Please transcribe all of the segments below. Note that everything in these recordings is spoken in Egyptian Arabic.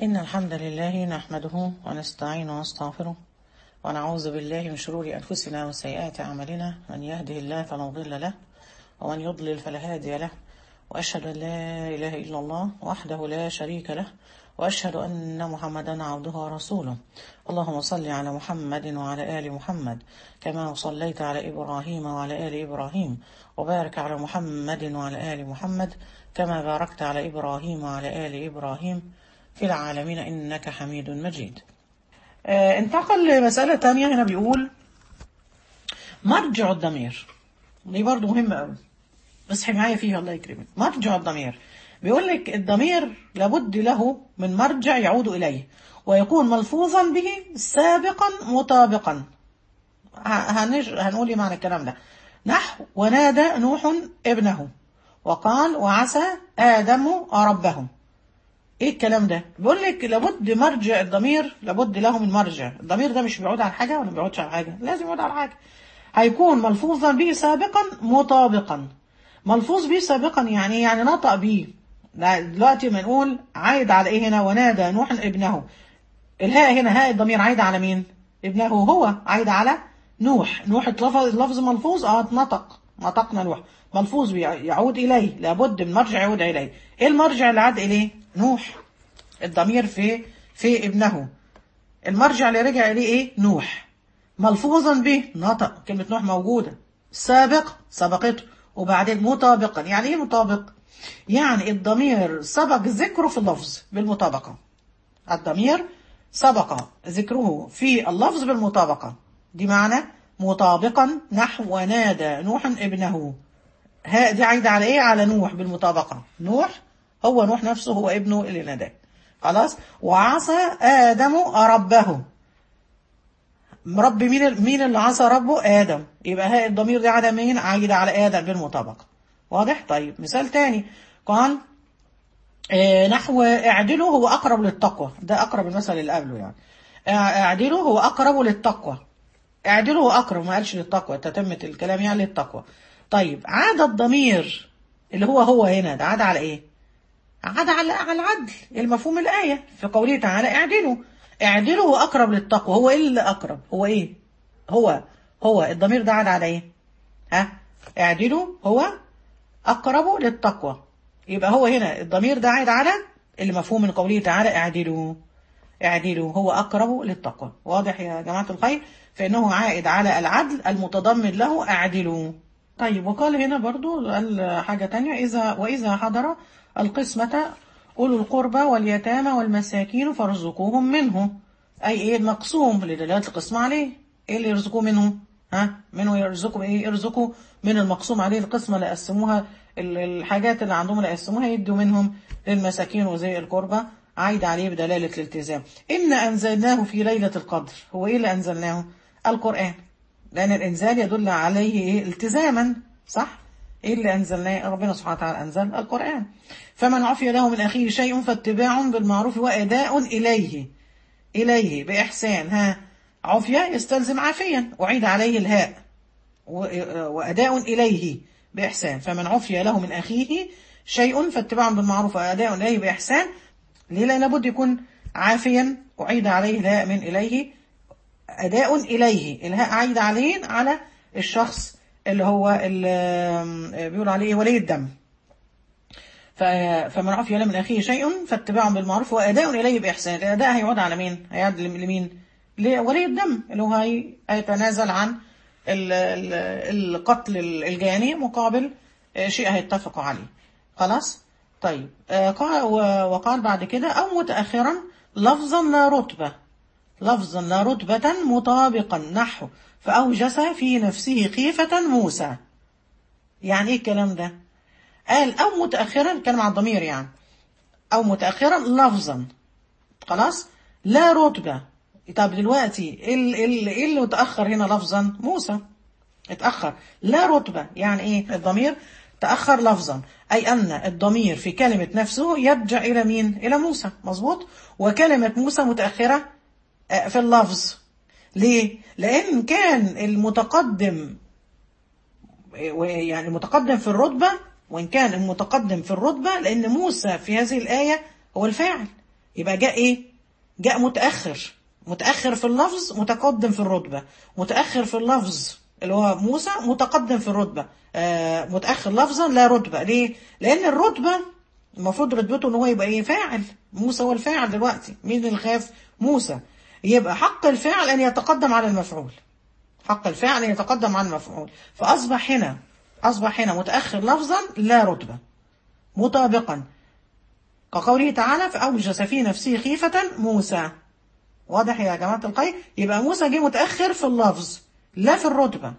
إن الحمد لله نحمده ونستعين ونستغفره ونعوذ بالله من شرور أنفسنا وسيئات أعمالنا من يهده الله فلا مضل له ومن يضلل فلا هادي له وأشهد أن لا إله إلا الله وحده لا شريك له وأشهد أن محمدا عبده ورسوله اللهم صل على محمد وعلى آل محمد كما صليت على إبراهيم وعلى آل إبراهيم وبارك على محمد وعلى آل محمد كما باركت على إبراهيم وعلى آل إبراهيم في العالمين إنك حميد مجيد آه انتقل لمسألة تانية هنا بيقول مرجع الضمير دي برضو مهمة قوي اصحي معايا فيها الله يكرمك مرجع الضمير بيقول لك الضمير لابد له من مرجع يعود إليه ويكون ملفوظا به سابقا مطابقا هنج... هنقول ايه معنى الكلام ده نحو ونادى نوح ابنه وقال وعسى آدم ربه ايه الكلام ده بيقول لك لابد مرجع الضمير لابد له من مرجع الضمير ده مش بيعود على حاجه ولا ما بيعودش على حاجه لازم يعود على حاجه هيكون ملفوظا به سابقا مطابقا ملفوظ به سابقا يعني يعني نطق به دلوقتي ما نقول عايد على ايه هنا ونادى نوح ابنه الهاء هنا هاء الضمير عايد على مين ابنه هو عايد على نوح نوح اتلفظ اللفظ ملفوظ اه نطق نطقنا نوح ملفوظ يعود اليه لابد من مرجع يعود اليه ايه المرجع اللي عاد اليه نوح الضمير في في ابنه المرجع اللي رجع اليه ايه نوح ملفوظا به نطق كلمه نوح موجوده سابق سبقته وبعدين مطابقا يعني ايه مطابق يعني الضمير سبق ذكره في اللفظ بالمطابقه الضمير سبق ذكره في اللفظ بالمطابقه دي معنى مطابقا نحو ونادى نوح ابنه ها دي عايده على ايه على نوح بالمطابقه نوح هو نوح نفسه هو ابنه اللي ناداه خلاص وعصى آدم ربه رب مين مين اللي عصى ربه آدم يبقى ها الضمير ده على مين عايد على آدم بالمطابقة واضح طيب مثال تاني قال آه نحو اعدلوا هو أقرب للتقوى ده أقرب المثل اللي قبله يعني اعدلوا هو أقرب للتقوى اعدلوا هو أقرب ما قالش للتقوى تتمة الكلام يعني للتقوى طيب عاد الضمير اللي هو هو هنا ده عاد على ايه عاد على على العدل المفهوم الآية في قوله تعالى اعدلوا اعدلوا هو أقرب للتقوى هو إيه اللي أقرب هو إيه هو هو الضمير ده عاد على إيه ها اعدلوا هو أقرب للتقوى يبقى هو هنا الضمير ده عاد على اللي مفهوم من قوله تعالى اعدلوا اعدلوا هو أقرب للتقوى واضح يا جماعة الخير فإنه عائد على العدل المتضمن له اعدلوا طيب وقال هنا برضو قال حاجة تانية إذا وإذا حضر القسمة أولو القربى واليتامى والمساكين فارزقوهم منه أي إيه المقسوم لدلالة القسمة عليه إيه اللي يرزقوه منه ها منه يرزقوا إيه يرزقوا من المقسوم عليه القسمة اللي قسموها الحاجات اللي عندهم اللي قسموها يدوا منهم للمساكين وزي القربى عايد عليه بدلالة الالتزام إن أنزلناه في ليلة القدر هو إيه اللي أنزلناه القرآن لأن الإنزال يدل عليه إيه التزاما صح إيه اللي أنزلناه ربنا سبحانه وتعالى أنزل القرآن فمن عفي له من أخيه شيء فاتباع بالمعروف وأداء إليه إليه بإحسان ها عفية يستلزم عافيا وعيد عليه الهاء وأداء إليه بإحسان فمن عفي له من أخيه شيء فاتباع بالمعروف وأداء إليه بإحسان ليه لأن لابد يكون عافيا وعيد عليه الهاء من إليه أداء إليه الهاء عايد عليه على الشخص اللي هو اللي بيقول عليه ولي الدم فمن عفي له من أخيه شيء فاتباع بالمعروف وأداء إليه بإحسان الأداء هيعود على مين؟ هيعود لمين؟ لولي الدم اللي هو هيتنازل عن القتل الجاني مقابل شيء هيتفقوا عليه خلاص؟ طيب وقال بعد كده أو متأخرا لفظا لا رتبة لفظا لا رتبة مطابقا نحو فأوجس في نفسه خيفة موسى يعني ايه الكلام ده قال أو متأخرا كان مع الضمير يعني أو متأخرا لفظا خلاص لا رتبة طب دلوقتي ايه اللي, اللي متأخر هنا لفظا موسى اتأخر لا رتبة يعني ايه الضمير تأخر لفظا أي أن الضمير في كلمة نفسه يرجع إلى مين إلى موسى مظبوط وكلمة موسى متأخرة في اللفظ ليه لأن كان المتقدم يعني المتقدم في الرتبة وإن كان المتقدم في الرتبة لأن موسى في هذه الآية هو الفاعل يبقى جاء ايه جاء متأخر متأخر في اللفظ متقدم في الرتبة متأخر في اللفظ اللي هو موسى متقدم في الرتبة آه متأخر لفظا لا رتبة ليه لأن الرتبة المفروض رتبته ان هو يبقى ايه فاعل موسى هو الفاعل دلوقتي مين اللي خاف موسى يبقى حق الفاعل ان يتقدم على المفعول حق الفاعل ان يتقدم على المفعول فاصبح هنا اصبح هنا متاخر لفظا لا رتبه مطابقا كقوله تعالى فاوجس في نفسه خيفه موسى واضح يا جماعه الخير يبقى موسى جه متاخر في اللفظ لا في الرتبه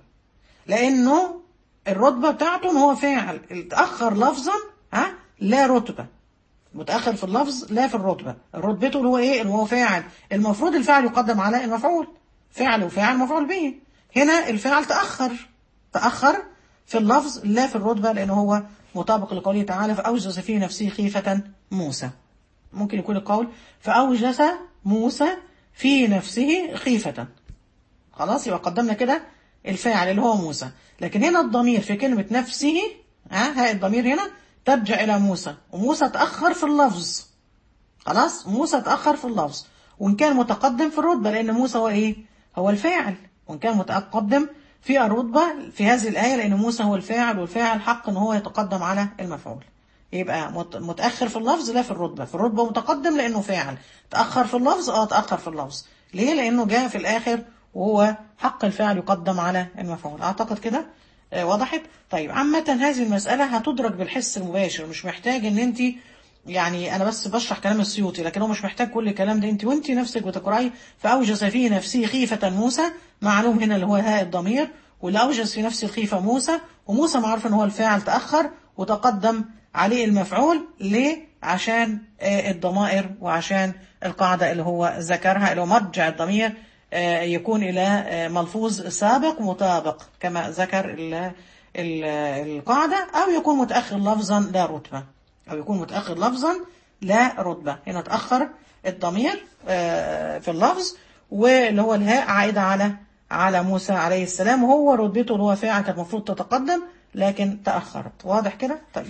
لانه الرتبه بتاعته ان هو فاعل اتاخر لفظا ها لا رتبه متأخر في اللفظ لا في الرتبة رتبته اللي هو ايه اللي هو فاعل المفروض الفاعل يقدم على المفعول فعل وفاعل مفعول به هنا الفاعل تأخر تأخر في اللفظ لا في الرتبة لأنه هو مطابق لقوله تعالى فأوجس في نفسه خيفة موسى ممكن يكون القول فأوجس موسى في نفسه خيفة خلاص يبقى قدمنا كده الفاعل اللي هو موسى لكن هنا الضمير في كلمة نفسه ها ها الضمير هنا ترجع إلى موسى وموسى تأخر في اللفظ خلاص موسى تأخر في اللفظ وإن كان متقدم في الرتبة لأن موسى هو إيه هو الفاعل وإن كان متقدم في الرتبة في هذه الآية لأن موسى هو الفاعل والفاعل حق إن هو يتقدم على المفعول يبقى متأخر في اللفظ لا في الرتبة في الرتبة متقدم لأنه فاعل تأخر في اللفظ اه تأخر في اللفظ ليه لأنه جاء في الآخر وهو حق الفاعل يقدم على المفعول أعتقد كده وضحت طيب عامة هذه المسألة هتدرك بالحس المباشر مش محتاج ان انت يعني انا بس بشرح كلام السيوطي لكن هو مش محتاج كل الكلام ده انت وانت نفسك بتقراي فاوجس في نفسه خيفة موسى معلوم هنا اللي هو هاء الضمير واللي اوجس في نفسه الخيفة موسى وموسى معروف ان هو الفاعل تأخر وتقدم عليه المفعول ليه عشان الضمائر وعشان القاعدة اللي هو ذكرها اللي هو مرجع الضمير يكون إلى ملفوظ سابق مطابق كما ذكر ال ال القاعدة أو يكون متأخر لفظا لا رتبة أو يكون متأخر لفظا لا رتبة هنا تأخر الضمير في اللفظ واللي هو الهاء عائدة على على موسى عليه السلام وهو رتبته اللي هو فاعل كانت المفروض تتقدم لكن تأخرت واضح كده طيب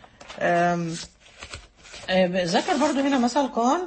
ذكر برضو هنا مثل قال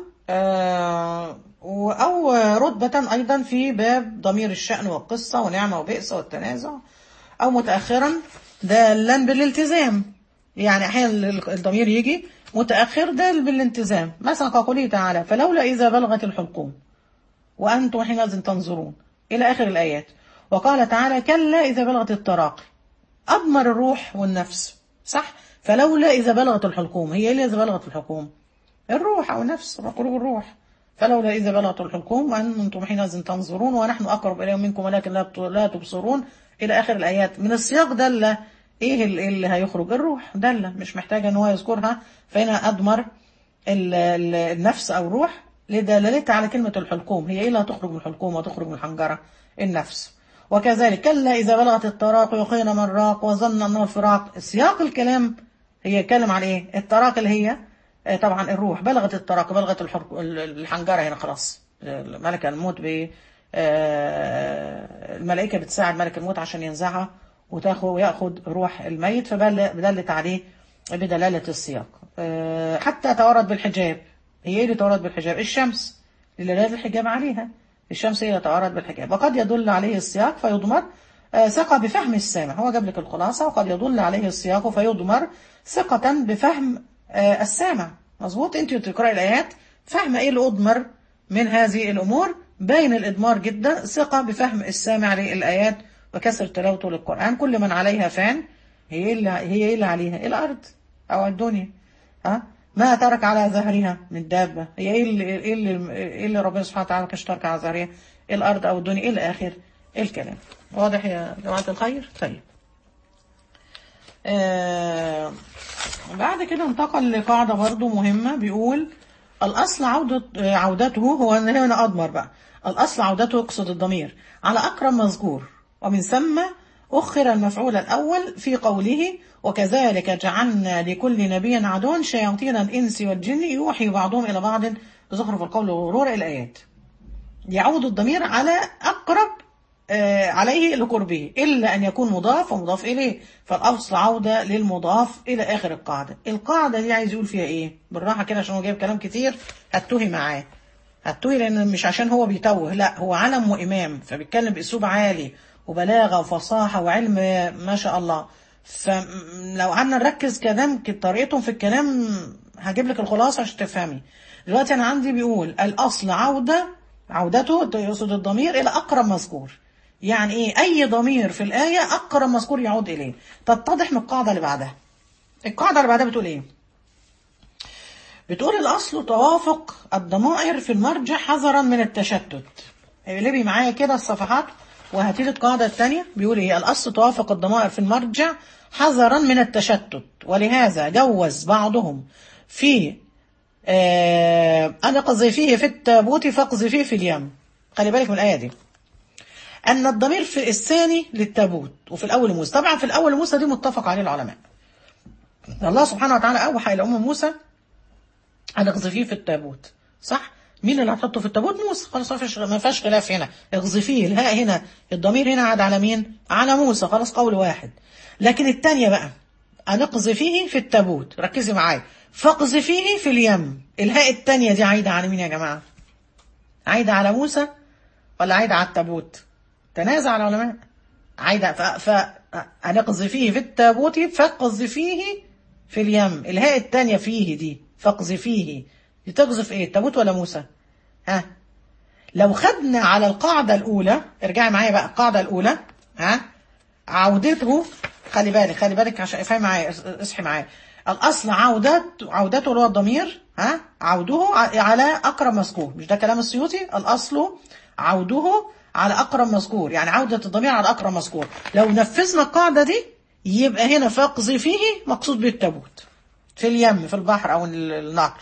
أو رتبة أيضا في باب ضمير الشأن والقصة ونعمة وبئس والتنازع أو متأخرا دالا بالالتزام يعني أحيانا الضمير يجي متأخر دال بالالتزام مثلا كقوله تعالى فلولا إذا بلغت الحلقوم وأنتم حينئذ تنظرون إلى آخر الآيات وقال تعالى كلا إذا بلغت التراقي أضمر الروح والنفس صح فلولا إذا بلغت الحلقوم هي إيه إذا بلغت الحلقوم الروح أو النفس قلوب الروح فلولا إذا بلغت الحلقوم وأنتم حينئذ تنظرون ونحن أقرب إليهم منكم ولكن لا تبصرون إلى آخر الآيات من السياق دل إيه اللي هيخرج الروح دل مش محتاجة أن هو يذكرها فهنا أضمر النفس أو الروح لدلالتها على كلمة الحلقوم هي إيه اللي هتخرج من الحلقوم وتخرج من الحنجرة النفس وكذلك كلا إذا بلغت التراق وقيل من راق وظن أنه الفراق سياق الكلام هي يتكلم عن إيه التراق اللي هي طبعا الروح بلغت التراق بلغت الحنجرة هنا خلاص ملك الموت ب الملائكة بتساعد ملك الموت عشان ينزعها وتاخد ويأخذ روح الميت فدلت عليه بدلالة السياق حتى تورد بالحجاب هي ايه اللي تورد بالحجاب الشمس لدلالة الحجاب عليها الشمس هي اللي تورد بالحجاب وقد يدل عليه السياق فيضمر ثقة بفهم السامع هو جاب لك الخلاصة وقد يدل عليه السياق فيضمر ثقة بفهم السامع مظبوط انت تقرأي الآيات فاهمة ايه اللي أضمر من هذه الأمور باين الإضمار جدا ثقة بفهم السامع للآيات وكسر تلاوته للقرآن كل من عليها فان هي اللي هي ايه اللي عليها الأرض أو الدنيا ها ما ترك على ظهرها من دابة هي ايه اللي, إيه اللي, إيه اللي ربنا سبحانه وتعالى كش ترك على ظهرها الأرض أو الدنيا إلى آخر الكلام واضح يا جماعة الخير طيب آه بعد كده انتقل لقاعدة برضو مهمة بيقول الأصل عودة عودته هو هنا أضمر بقى الأصل عودته يقصد الضمير على أقرب مذكور ومن ثم أخر المفعول الأول في قوله وكذلك جعلنا لكل نبي عدوا شياطين الإنس والجن يوحي بعضهم إلى بعض زخرف القول والغرور الآيات يعود الضمير على أقرب آه، عليه لقربه إلا أن يكون مضاف ومضاف إليه فالأصل عودة للمضاف إلى آخر القاعدة القاعدة دي عايز يقول فيها إيه بالراحة كده عشان هو جايب كلام كتير هتوهي معاه هتوهي لأن مش عشان هو بيتوه لا هو علم وإمام فبيتكلم بأسلوب عالي وبلاغة وفصاحة وعلم ما شاء الله فلو قعدنا نركز كلام طريقتهم في الكلام هجيب لك الخلاصة عشان تفهمي دلوقتي أنا عندي بيقول الأصل عودة عودته يقصد الضمير إلى أقرب مذكور يعني إيه أي ضمير في الآية أقرب مذكور يعود إليه تتضح من القاعدة اللي بعدها القاعدة اللي بعدها بتقول إيه بتقول الأصل توافق الضمائر في المرجع حذرا من التشتت اقلبي معايا كده الصفحات وهاتي لي القاعدة الثانية بيقول إيه الأصل توافق الضمائر في المرجع حذرا من التشتت ولهذا جوز بعضهم في آه أنا قذفيه في التابوت فاقذفيه في اليم خلي بالك من الآية دي أن الضمير في الثاني للتابوت وفي الأول موسى طبعا في الأول موسى دي متفق عليه العلماء الله سبحانه وتعالى أوحى إلى أم موسى أن اقذفيه في التابوت صح مين اللي هتحطه في التابوت موسى خلاص ما فيش ما فيش خلاف هنا اقذفيه الهاء هنا الضمير هنا عاد على مين على موسى خلاص قول واحد لكن الثانيه بقى أن اقذفيه في التابوت ركزي معايا فاقذفيه في اليم الهاء الثانيه دي عايده على مين يا جماعه عايده على موسى ولا عايده على التابوت تنازع العلماء عايده ف, ف... أن اقذفيه في التابوت فاقذفيه في اليم الهاء الثانيه فيه دي فاقذفيه دي تقذف ايه التابوت ولا موسى ها لو خدنا على القاعدة الأولى ارجعي معايا بقى القاعدة الأولى ها عودته خلي بالك خلي بالك عشان افهمي معايا اصحي معايا الأصل عودة عودته اللي هو الضمير ها عوده على أقرب مذكور مش ده كلام السيوطي الأصل عوده على أقرب مذكور يعني عودة الضمير على أقرب مذكور لو نفذنا القاعدة دي يبقى هنا فاقذفيه مقصود بالتابوت في اليم في البحر أو النهر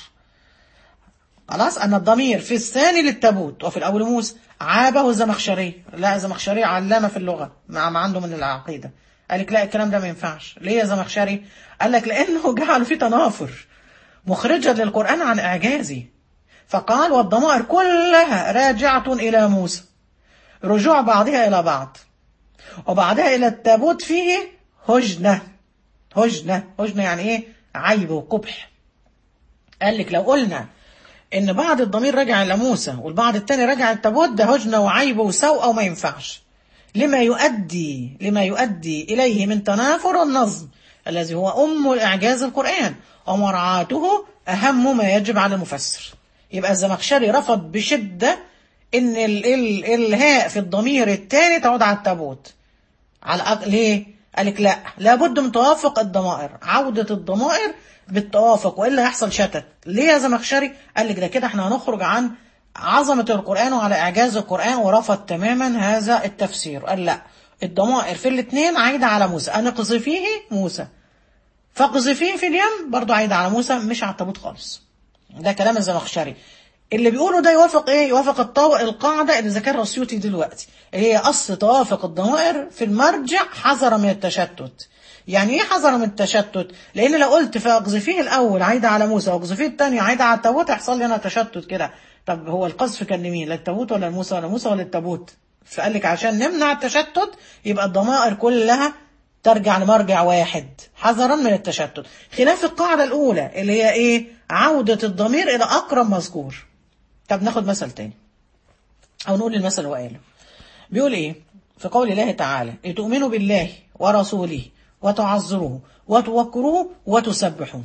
خلاص أن الضمير في الثاني للتابوت وفي الأول موسى عابه الزمخشري لا الزمخشري علامة في اللغة مع ما عنده من العقيدة قال لك لا الكلام ده ما ينفعش ليه يا زمخشري قال لك لأنه جعل فيه تنافر مخرجا للقرآن عن إعجازه فقال والضمائر كلها راجعة إلى موسى رجوع بعضها إلى بعض وبعدها إلى التابوت فيه هجنة هجنة هجنة يعني إيه عيب وقبح قال لك لو قلنا ان بعض الضمير رجع الى موسى والبعض التاني رجع التابوت ده هجنة وعيب وسوء وما ينفعش لما يؤدي لما يؤدي اليه من تنافر النظم الذي هو ام اعجاز القران ومراعاته اهم ما يجب على المفسر يبقى الزمخشري رفض بشده ان ال ال الهاء في الضمير الثاني تعود على التابوت على أق... ليه قال لك لا لابد من توافق الضمائر عوده الضمائر بالتوافق والا يحصل شتت ليه يا زمخشري قال لك ده كده احنا هنخرج عن عظمة القرآن وعلى إعجاز القرآن ورفض تماما هذا التفسير قال لا الضمائر في الاثنين عايدة على موسى أنا قذفيه موسى فقذفيه في اليم برضو عايدة على موسى مش على التابوت خالص ده كلام الزمخشري اللي بيقوله ده يوافق ايه يوافق الطو... القاعدة اللي ذكرها السيوطي دلوقتي هي أصل توافق الضمائر في المرجع حذرا من التشتت يعني ايه حذر من التشتت لان لو قلت فاقذفيه الاول عايده على موسى واقذفيه الثاني عايده على التابوت هيحصل لي انا تشتت كده طب هو القذف كان لمين للتابوت ولا لموسى ولا موسى ولا التابوت فقال لك عشان نمنع التشتت يبقى الضمائر كلها ترجع لمرجع واحد حذرا من التشتت خلاف القاعده الاولى اللي هي ايه عوده الضمير الى اقرب مذكور طب ناخد مثل تاني او نقول المثل هو قاله بيقول ايه في قول الله تعالى لتؤمنوا بالله ورسوله وتعذروه وتوكروه وتسبحوه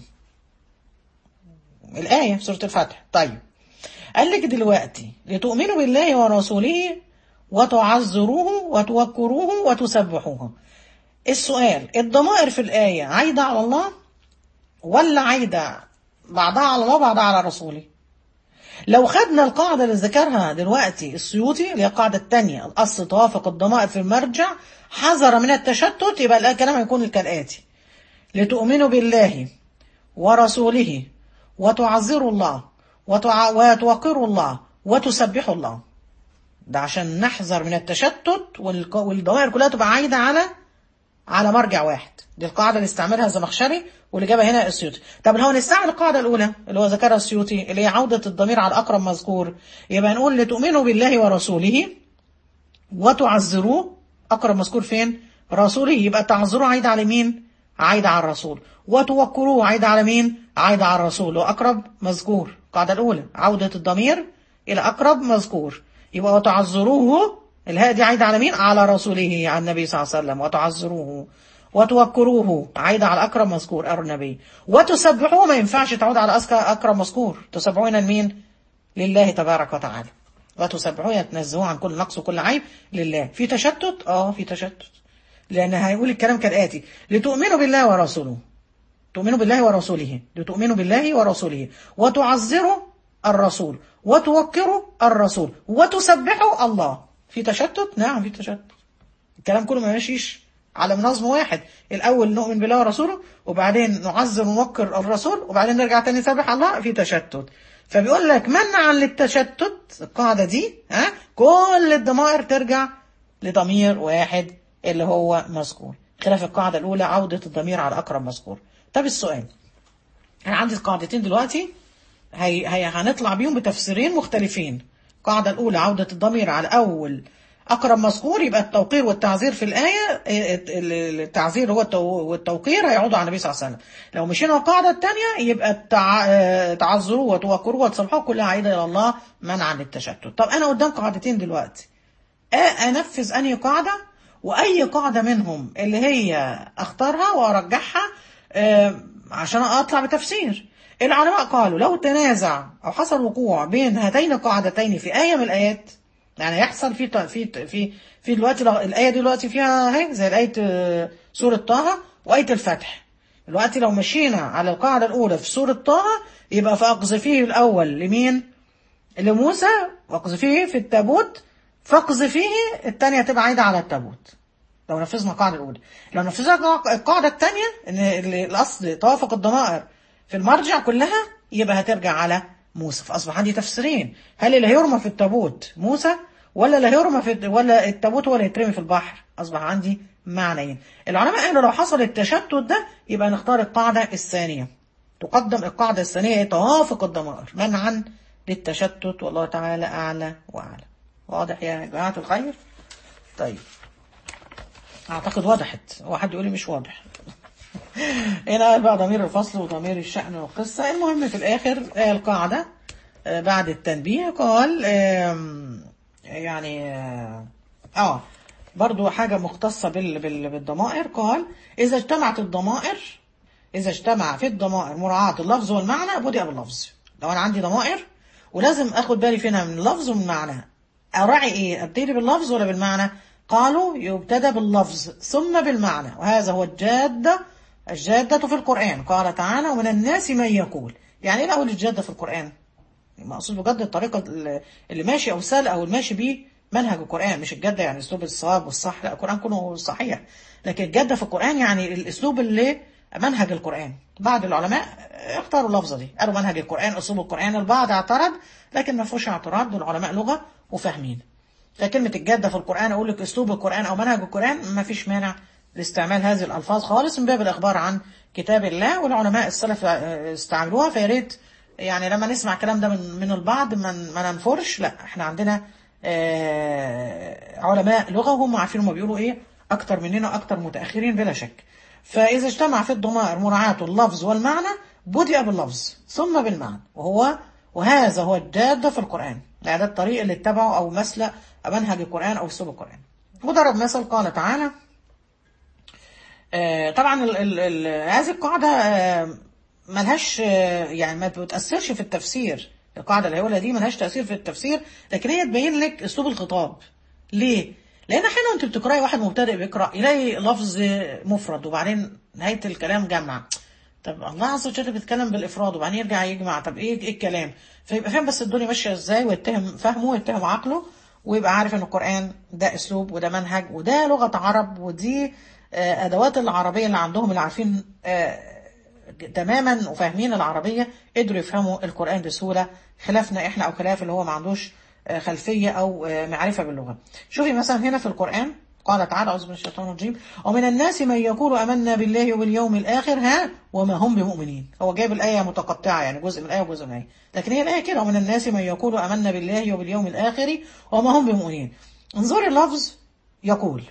الآية في سورة الفتح طيب قال لك دلوقتي لتؤمنوا بالله ورسوله وتعذروه وتوكروه وتسبحوه السؤال الضمائر في الآية عايدة على الله ولا عايدة بعضها على الله وبعضها على رسوله لو خدنا القاعدة اللي ذكرها دلوقتي السيوطي اللي هي القاعدة الثانية الأصل توافق الضمائر في المرجع حذر من التشتت يبقى الكلام هيكون كالآتي لتؤمنوا بالله ورسوله وتعذروا الله وتع... وتوقروا الله وتسبحوا الله ده عشان نحذر من التشتت والك... والضمائر كلها تبقى عايدة على على مرجع واحد دي القاعدة اللي استعملها الزمخشري واللي جابها هنا السيوطي طب لو نستعمل القاعدة الأولى اللي هو ذكرها السيوطي اللي هي عودة الضمير على أقرب مذكور يبقى نقول لتؤمنوا بالله ورسوله وتعزروه أقرب مذكور فين رسوله يبقى تعزروه عايد على مين عايد على الرسول وتوكروه عايد على مين عايد على الرسول وأقرب مذكور القاعدة الأولى عودة الضمير إلى أقرب مذكور يبقى وتعزروه الهاء دي عايدة على مين على رسوله على النبي صلى الله عليه وسلم وتعزروه وتوكروه عايدة على أقرب مذكور النبي وتسبحوه ما ينفعش تعود على أسك- أقرب مذكور تسبحون لمين لله تبارك وتعالى وتسبحوه يتنزهوا عن كل نقص وكل عيب لله في تشتت اه في تشتت لأن هيقول الكلام كالآتي لتؤمنوا بالله ورسوله تؤمنوا بالله ورسوله لتؤمنوا بالله ورسوله وتعزروا الرسول وتوقروا الرسول وتسبحوا الله في تشتت نعم في تشتت الكلام كله ما ماشيش على منظم واحد الاول نؤمن بالله ورسوله وبعدين نعزر ونوقر الرسول وبعدين نرجع تاني نسبح الله في تشتت فبيقول لك منعا للتشتت القاعده دي ها كل الضمائر ترجع لضمير واحد اللي هو مذكور خلاف القاعده الاولى عوده الضمير على اقرب مذكور طب السؤال انا عندي القاعدتين دلوقتي هي هي هنطلع بيهم بتفسيرين مختلفين القاعدة الأولى عودة الضمير على أول أقرب مذكور يبقى التوقير والتعزير في الآية التعزير هو التو- والتوقير هيعودوا على النبي صلى الله عليه وسلم لو مشينا القاعدة الثانية يبقى التع... آه، تعزروا وتوقروا وتصبحوا كلها عائدة إلى الله منعا للتشتت طب أنا قدام قاعدتين دلوقتي آه، انفذ انهي قاعده واي قاعده منهم اللي هي اختارها وارجحها آه، عشان اطلع بتفسير العلماء قالوا لو تنازع او حصل وقوع بين هاتين القاعدتين في ايه من الايات يعني يحصل في ط- في في في دلوقتي لو- الايه دي دلوقتي فيها اهي زي الايه آه، سوره طه وايه الفتح دلوقتي لو مشينا على القاعده الاولى في سوره طه يبقى فاقذفيه الاول لمين لموسى واقذفيه في التابوت فاقذفيه الثانية تبقى عايدة على التابوت لو نفذنا القاعدة الأولى لو نفذنا القاعدة الثانية إن ال- الأصل توافق الضمائر في المرجع كلها يبقى هترجع على موسى فأصبح عندي تفسيرين هل اللي هيرمى في التابوت موسى ولا اللي هيرمى في ولا التابوت ولا يترمي في البحر أصبح عندي معنيين العلماء قالوا لو حصل التشتت ده يبقى نختار القاعدة الثانية تقدم القاعدة الثانية توافق الضمائر منعا للتشتت والله تعالى أعلى وأعلى واضح يا جماعة الخير طيب أعتقد وضحت واحد يقول لي مش واضح هنا قال بقى ضمير الفصل وضمير الشأن والقصة المهم في الآخر آه، القاعدة آه، بعد التنبيه قال آم، يعني آه، اه برضو حاجة مختصة بال بال بالضمائر قال إذا اجتمعت الضمائر إذا اجتمع في الضمائر مراعاة اللفظ والمعنى بدأ باللفظ لو أنا عندي ضمائر ولازم أخد بالي فينا من اللفظ ومن المعنى أراعي إيه أبتدي باللفظ ولا بالمعنى قالوا يبتدى باللفظ ثم بالمعنى وهذا هو الجادة الجادة في القرآن قال تعالى ومن الناس من يقول يعني إيه الأول الجادة في القرآن مقصود بجد الطريقة اللي ماشي أو سال أو الماشي بيه منهج القرآن مش الجدة يعني أسلوب الصواب والصح لا القرآن كله صحيح لكن الجدة في القرآن يعني الأسلوب اللي منهج القرآن بعض العلماء اختاروا اللفظة دي قالوا منهج القرآن أسلوب القرآن البعض اعترض لكن ما فيهوش اعتراض دول علماء لغة وفاهمين فكلمة الجدة في القرآن أقول لك أسلوب القرآن أو منهج القرآن ما فيش مانع لاستعمال هذه الألفاظ خالص من باب الإخبار عن كتاب الله والعلماء السلف استعملوها فيا ريت يعني لما نسمع الكلام ده من من البعض ما ما ننفرش لا احنا عندنا آه، علماء لغة وهم عارفين هم بيقولوا ايه اكتر مننا اكتر متاخرين بلا شك فاذا اجتمع في الضمائر مراعاة اللفظ والمعنى بدأ باللفظ ثم بالمعنى وهو وهذا هو الجادة في القرآن يعني ده الطريق اللي اتبعه او مسلك منهج القرآن او اسلوب القرآن وضرب مثل قال تعالى آه، طبعا ال ال ال هذه القاعدة آه، ملهاش آه، يعني ما بتأثرش في التفسير القاعدة اللي هقولها دي ملهاش تأثير في التفسير لكن هي تبين لك أسلوب الخطاب ليه؟ لأن أحيانا وأنت بتقرأي واحد مبتدئ بيقرأ يلاقي لفظ مفرد وبعدين نهاية الكلام جمع طب الله عز وجل بيتكلم بالإفراد وبعدين يرجع يجمع طب إيه إيه الكلام؟ فيبقى فاهم بس الدنيا ماشية إزاي ويتهم فهمه ويتهم عقله ويبقى عارف إن القرآن ده أسلوب وده منهج وده لغة عرب ودي آه، أدوات العربية اللي عندهم اللي عارفين آه، تماما وفاهمين العربية قدروا يفهموا القرآن بسهولة خلافنا احنا او خلاف اللي هو ما عندوش آه، خلفية او آه، معرفة باللغة شوفي مثلا هنا في القرآن قال تعالى أعوذ بالله من الشيطان الرجيم ومن الناس من يقول آمنا بالله وباليوم الآخر ها وما هم بمؤمنين هو جايب الآية متقطعة يعني جزء من الآية وجزء من الآية لكن هي الآية كده ومن الناس من يقول آمنا بالله وباليوم الآخر وما هم بمؤمنين انظري اللفظ يقول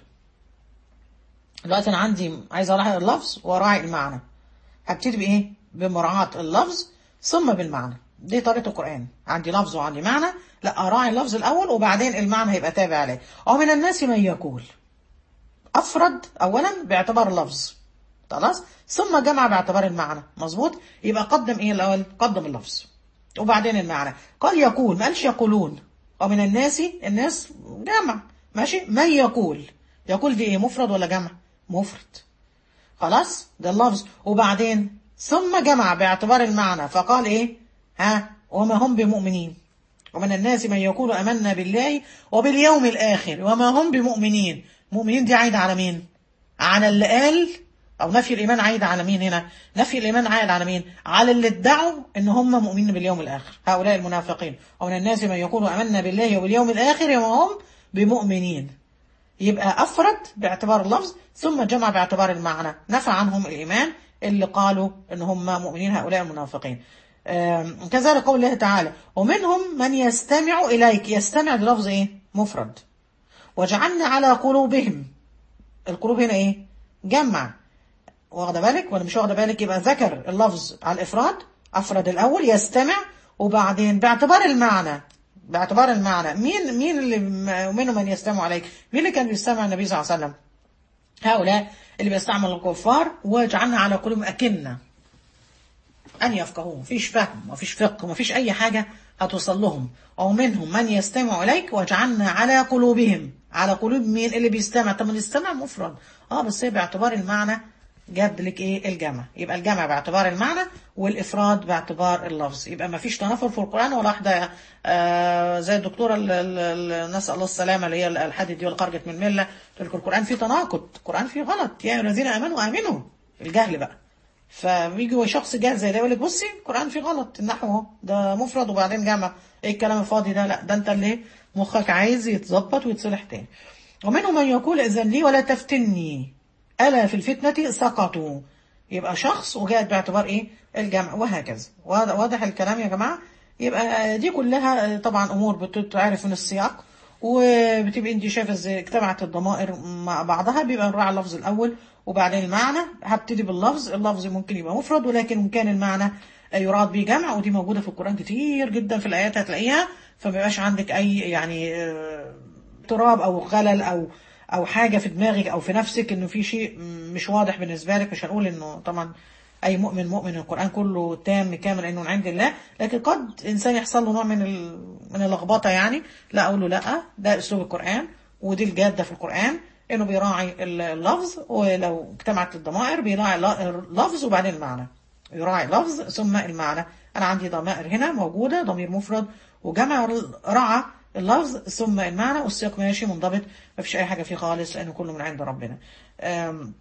دلوقتي انا عندي عايز اراعي اللفظ واراعي المعنى هبتدي بايه بمراعاة اللفظ ثم بالمعنى دي طريقة القرآن عندي لفظ وعندي معنى لا اراعي اللفظ الاول وبعدين المعنى هيبقى تابع عليه ومن الناس من يقول افرد اولا باعتبار اللفظ خلاص ثم جمع باعتبار المعنى مظبوط يبقى قدم ايه الاول قدم اللفظ وبعدين المعنى قال يقول ما قالش يقولون ومن الناس الناس جمع ماشي من يقول يقول دي ايه مفرد ولا جمع مفرد خلاص ده اللفظ وبعدين ثم جمع باعتبار المعنى فقال ايه ها وما هم بمؤمنين ومن الناس من يقول امنا بالله وباليوم الاخر وما هم بمؤمنين مؤمنين دي عايده على مين على اللي قال او نفي الايمان عايد على مين هنا نفي الايمان عايد على مين على اللي ادعوا ان هم مؤمنين باليوم الاخر هؤلاء المنافقين ومن الناس من يقول امنا بالله وباليوم الاخر وما هم بمؤمنين يبقى افرد باعتبار اللفظ ثم جمع باعتبار المعنى نفى عنهم الايمان اللي قالوا ان هم مؤمنين هؤلاء المنافقين آم، كذلك قول الله تعالى ومنهم من يستمع اليك يستمع للفظ ايه مفرد وجعلنا على قلوبهم القلوب هنا ايه جمع واخده بالك ولا مش واخده بالك يبقى ذكر اللفظ على الافراد افرد الاول يستمع وبعدين باعتبار المعنى باعتبار المعنى مين مين اللي منهم من يستمع عليك مين اللي كان بيستمع النبي صلى الله عليه وسلم هؤلاء اللي بيستعمل الكفار وجعلنا على قلوبهم أكنة أن يفقهوا مفيش فهم مفيش فقه مفيش أي حاجة هتوصل لهم أو منهم من يستمع إليك وجعلنا على قلوبهم على قلوب مين اللي بيستمع طب ما الاستماع مفرد اه بس هي باعتبار المعنى جاب لك ايه الجمع يبقى الجمع باعتبار المعنى والافراد باعتبار اللفظ يبقى ما فيش تنافر في القران ولا واحده آه زي الدكتوره ال- ال- ال- نسال الله السلامه اللي هي الحديد دي واللي خرجت من المله تقول لك القران فيه تناقض القران فيه غلط يا ايها الذين امنوا امنوا الجهل بقى فبيجي شخص جاهل زي ده يقول لك بصي القران فيه غلط النحو اهو ده مفرد وبعدين جمع ايه الكلام الفاضي ده لا ده انت اللي مخك عايز يتظبط ويتصلح تاني ومنهم من يقول اذن لي ولا تفتني ألا في الفتنة سقطوا يبقى شخص وجاءت باعتبار إيه الجمع وهكذا واضح واضح الكلام يا جماعة يبقى دي كلها طبعا أمور بتتعرف من السياق وبتبقى انت شايفه ازاي اجتمعت الضمائر مع بعضها بيبقى نراعي اللفظ الاول وبعدين المعنى هبتدي باللفظ اللفظ ممكن يبقى مفرد ولكن ان كان المعنى يراد به جمع ودي موجوده في القران كتير جدا في الايات هتلاقيها فما يبقاش عندك اي يعني آه، اضطراب او خلل او او حاجه في دماغك او في نفسك انه في شيء مش واضح بالنسبه لك مش هنقول انه طبعا اي مؤمن مؤمن القران كله تام كامل انه من عند الله لكن قد انسان يحصل له نوع من ال- من اللخبطه يعني لا اقول له لا ده اسلوب القران ودي الجاده في القران انه بيراعي اللفظ ولو اجتمعت الضمائر بيراعي اللفظ وبعدين المعنى يراعي اللفظ ثم المعنى انا عندي ضمائر هنا موجوده ضمير مفرد وجمع رعى اللفظ ثم المعنى والسياق ماشي منضبط ما فيش اي حاجه فيه خالص لانه كله من عند ربنا أم،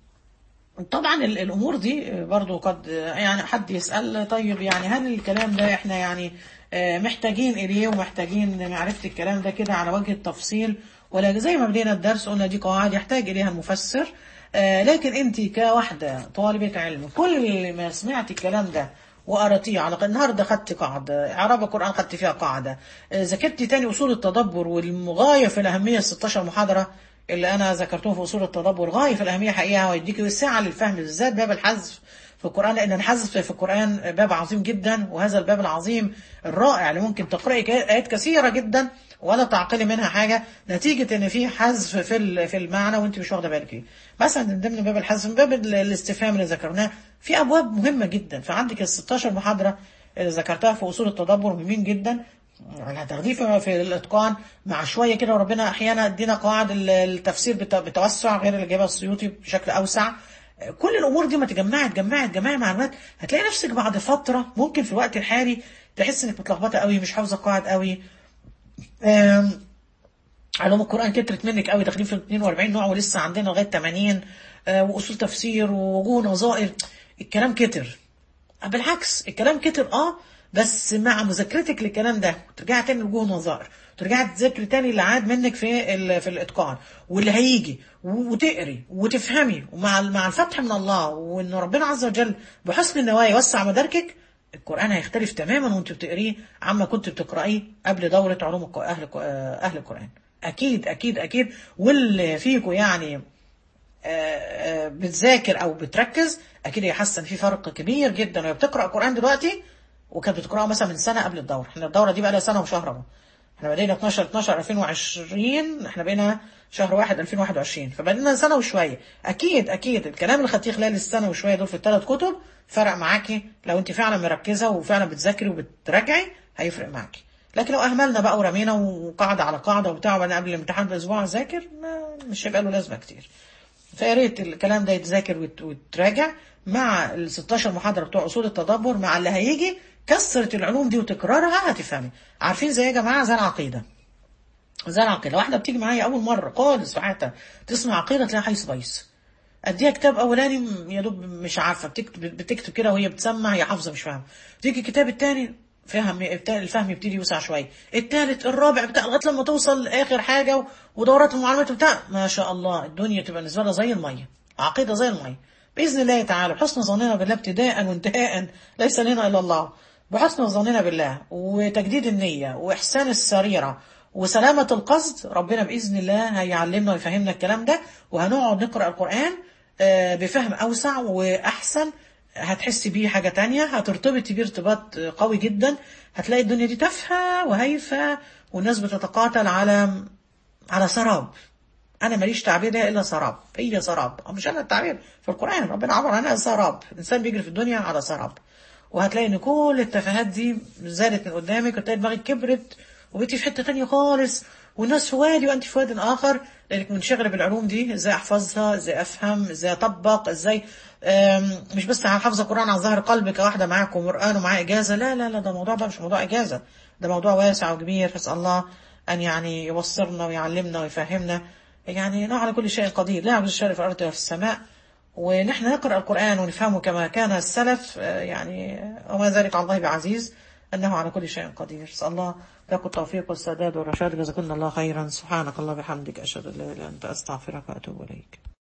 طبعا ال- الامور دي برضو قد يعني حد يسال طيب يعني هل الكلام ده احنا يعني آه، محتاجين اليه ومحتاجين معرفه الكلام ده كده على وجه التفصيل ولا زي ما بدينا الدرس قلنا دي قواعد يحتاج اليها المفسر آه، لكن انت كواحده طالبه علم كل ما سمعت الكلام ده وقراتيه على النهارده خدت قاعده اعراب القران خدت فيها قاعده آه، ذاكرتي تاني اصول التدبر والغايه في الاهميه ال 16 محاضره اللي انا ذكرتهم في اصول التدبر غايه في الاهميه حقيقه ويديك ساعه للفهم بالذات باب الحذف في القران لان الحذف في القران باب عظيم جدا وهذا الباب العظيم الرائع اللي ممكن تقراي ايات كثيره جدا ولا تعقلي منها حاجه نتيجه ان في حذف في ال- في المعنى وانت مش واخده بالك فيه مثلا من ضمن باب الحذف من باب ال- الاستفهام اللي ذكرناه في ابواب مهمه جدا فعندك ال 16 محاضره اللي ذكرتها في اصول التدبر مهمين جدا هتاخديه في في الاتقان مع شويه كده وربنا احيانا ادينا قواعد ال- التفسير بت- بتوسع غير اللي جايبها السيوطي بشكل اوسع كل الامور دي ما تجمعي تجمعي تجمعي معلومات هتلاقي نفسك بعد فتره ممكن في الوقت الحالي تحس انك متلخبطه قوي مش حافظه قواعد قوي آم، علوم القرآن كترت منك قوي داخلين في 42 نوع ولسه عندنا لغاية 80 آه، وأصول تفسير ووجوه نظائر الكلام كتر آه، بالعكس الكلام كتر اه بس مع مذاكرتك للكلام ده ترجعي تاني لوجوه نظائر ترجعي تذاكري تاني اللي عاد منك في ال- في الاتقان واللي هيجي و- وتقري وتفهمي ومع مع الفتح من الله وان ربنا عز وجل بحسن النوايا يوسع مداركك القرآن هيختلف تماما وانت بتقريه عما كنت بتقرأيه قبل دورة علوم الق- أهل الق- آه، أهل القرآن اكيد اكيد اكيد واللي فيكم يعني آه، آه، بتذاكر او بتركز اكيد هي حاسه ان في فرق كبير جدا وهي بتقرا قران دلوقتي وكانت بتقراه مثلا من سنه قبل الدوره احنا الدوره دي بقى لها سنه وشهر اهو احنا بدينا 12 12 2020 احنا بقينا شهر 1 2021 فبقينا سنه وشويه اكيد اكيد الكلام اللي خدتيه خلال السنه وشويه دول في الثلاث كتب فرق معاكي لو انت فعلا مركزه وفعلا بتذاكري وبتراجعي هيفرق معاكي لكن لو اهملنا بقى ورمينا وقاعده على قاعده وبتاع وبعدين قبل الامتحان باسبوع اذاكر ما- مش هيبقى له لازمه كتير فيا ريت الكلام ده يتذاكر وت- وتراجع مع ال 16 محاضره بتوع اصول التدبر مع اللي هيجي كثره العلوم دي وتكرارها هتفهمي عارفين زي يا جماعه زي العقيده زي العقيده واحده بتيجي معايا اول مره خالص في حياتها تسمع عقيده تلاقيها حيث بيس اديها كتاب اولاني م- يا دوب مش عارفه بتكتب, بتكتب كده وهي بتسمع هي حافظه مش فاهمه تيجي الكتاب الثاني فهم الفهم يبتدي يوسع شويه الثالث الرابع بتاع لغايه لما توصل لاخر حاجه و- ودورات المعلومات بتاع ما شاء الله الدنيا تبقى بالنسبه لها زي الميه عقيده زي الميه باذن الله تعالى بحسن ظننا بالله ابتداء وانتهاء ليس لنا الا الله بحسن ظننا بالله وتجديد النية وإحسان السريرة وسلامة القصد ربنا بإذن الله هيعلمنا ويفهمنا الكلام ده وهنقعد نقرأ القرآن آه، بفهم أوسع وأحسن هتحسي بيه حاجة تانية هترتبطي بيه ارتباط آه، قوي جدا هتلاقي الدنيا دي تافهة وهايفة والناس بتتقاتل على على سراب انا ماليش تعبير ليها الا سراب هي سراب أو مش انا التعبير في القران ربنا عبر عنها سراب الانسان بيجري في الدنيا على سراب وهتلاقي ان كل التفاهات دي زادت من قدامك وتلاقي دماغك كبرت وبقيتي في حته تانية خالص والناس في وادي وانت في واد اخر لانك منشغله بالعلوم دي ازاي احفظها ازاي افهم ازاي اطبق ازاي أم، مش بس حافظه قران عن ظهر قلبك واحده معاكم قران ومعاه اجازه لا لا لا ده موضوع بقى مش موضوع اجازه ده موضوع واسع وكبير نسال الله ان يعني يبصرنا ويعلمنا ويفهمنا يعني انه على كل شيء قدير لا يعجز الشيء في الارض ولا في السماء ونحن نقرا القران ونفهمه كما كان السلف آه، يعني وما ذلك على الله بعزيز انه على كل شيء قدير نسال الله لكم التوفيق والسداد والرشاد جزاكم الله خيرا سبحانك الله بحمدك اشهد ان لا اله الا انت استغفرك واتوب اليك